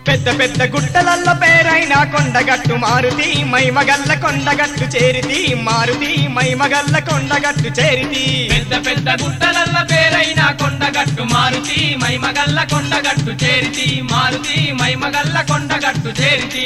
పెద్ద పెద్ద గుట్టలల్ల పేరైన కొండగట్టు మారుతి మైమగల్ల కొండగట్టు చేరితి మారుతి మైమగల్ల కొండగట్టు చేరితి పెద్ద పెద్ద గుట్టలల్ల పేరైన కొండగట్టు మారుతి మైమగల్ల కొండగట్టు చేరితి మారుతి మైమగల్ల కొండగట్టు చేరితి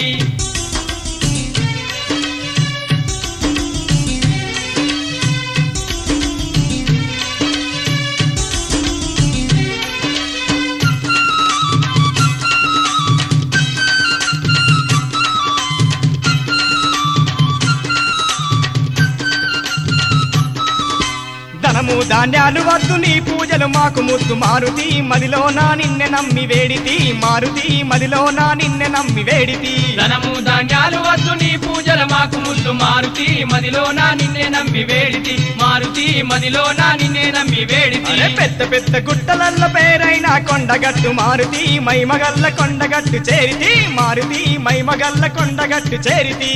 ధనము ధాన్యాలు వద్దు నీ పూజలు మాకు ముద్దు మారుతి మదిలో నా నిన్నె నమ్మి వేడితి మారుతి మదిలో నా నిన్నె నమ్మి వేడితి ధనము ధాన్యాలు వద్దు నీ పూజల మాకు ముద్దు మారుతి మదిలో నా నిన్నే నమ్మి వేడితి మారుతి మదిలో నా నిన్నే నమ్మి వేడితి అరే పెద్ద పెద్ద గుట్టలల్ల పేరైన కొండగట్టు మారుతి మైమగల్ల కొండగట్టు చేరితి మారుతి మైమగల్ల కొండగట్టు చేరితి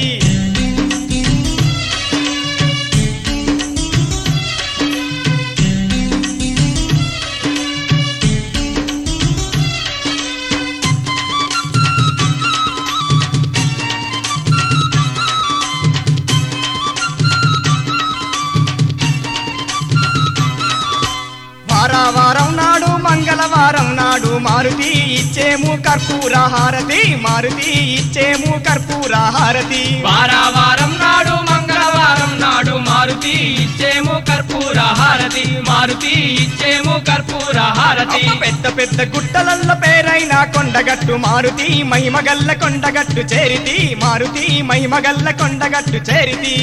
వారావారం నాడు మంగళవారం నాడు మారుతి ఇచ్చేము కర్పూర హారతి మారుతి ఇచ్చేము కర్పూర హారతి వారావారం నాడు మంగళవారం నాడు మారుతి ఇచ్చేము కర్పూర హారతి మారుతి ఇచ్చేము కర్పూర హారతి అమ్మ పెద్ద పెద్ద గుట్టలల్ల పేరైన కొండగట్టు మారుతి మహిమగల్ల కొండగట్టు చేరితి మారుతి మహిమగల్ల కొండగట్టు చేరితి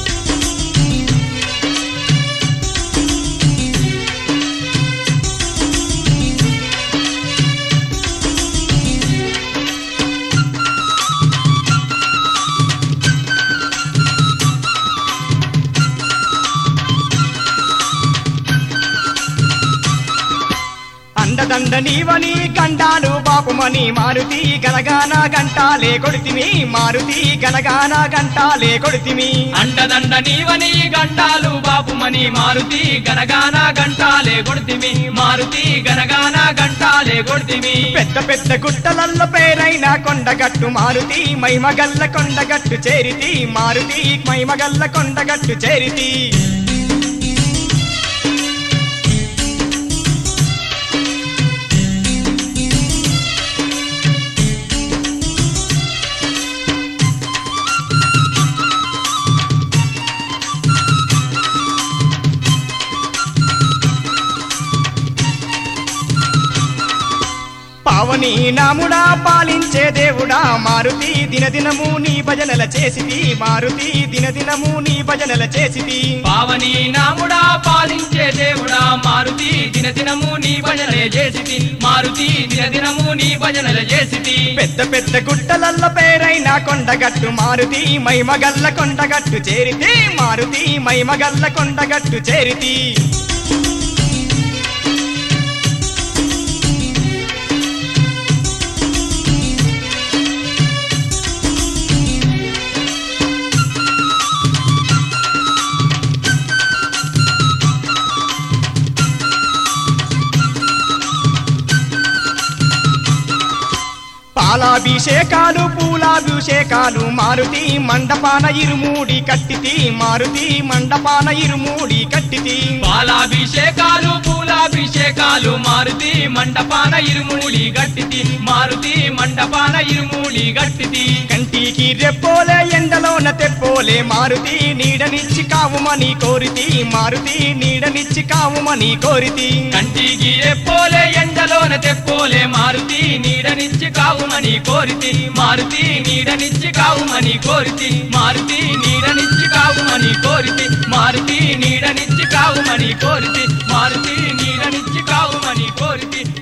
అండదండ నీవని గండాలు బాపుమని మారుతి గనగాన గంటాలే కొడితిమి మారుతి గనగాన గంటాలే కొడితిమి అండదండ నీవని గంటాలు బాపుమని మారుతి గనగాన గంటాలే కొడుతిమి మారుతి గనగాన గంటాలే కొడుతిమి పెద్ద పెద్ద గుట్టలల్ల పేరైన కొండగట్టు మారుతి మైమగల్ల కొండగట్టు చేరితి మారుతి మైమగల్ల కొండగట్టు చేరితి పావని నాముడా పాలించే దేవుడా మారుతి దినదినము నీ భజనల చేసిది మారుతి దినదినము నీ భజనల చేసిది పావని నాముడా పాలించే దేవుడా మారుతి దినదినము నీ భజనలే చేసితి మారుతి దినదినము నీ భజనలు చేసితి పెద్ద పెద్ద గుట్టలల్ల పేరైన కొండగట్టు మారుతి మైమగల్ల కొండగట్టు చేరితి మారుతి మైమగల్ల కొండగట్టు చేరితి పాలాభిషేకాలు పూలాభిషేకాలు మారుతి మండపాన ఇరుమూడి కట్టితి మారుతి మండపాన ఇరుమూడి కట్టితి పాలాభిషేకాలు పూలాభిషేకాలు మారుతి మండపాన ఇరుమూడి గట్టితి మారుతి మండపాన ఇరుమూడి గట్టితి కంటికి రెప్పోలే ఎండలోన తెప్పోలే మారుతి నీడనిచ్చి కావుమని కోరితి మారుతి నీడనిచ్చి కావుమని కోరితి కంటికి ఎప్పోలే ఎండలోన తెప్పోలే మారుతి నీడనిచ్చి కావుమని కోరితి మారుతి నీడనిచ్చి కావుమని కోరితి మారుతి నీడనిచ్చి కావుమని కోరితి మారుతి నీడనిచ్చి కావుమని కోరితి మారుతి నీడనిచ్చి కావుమని కోరితి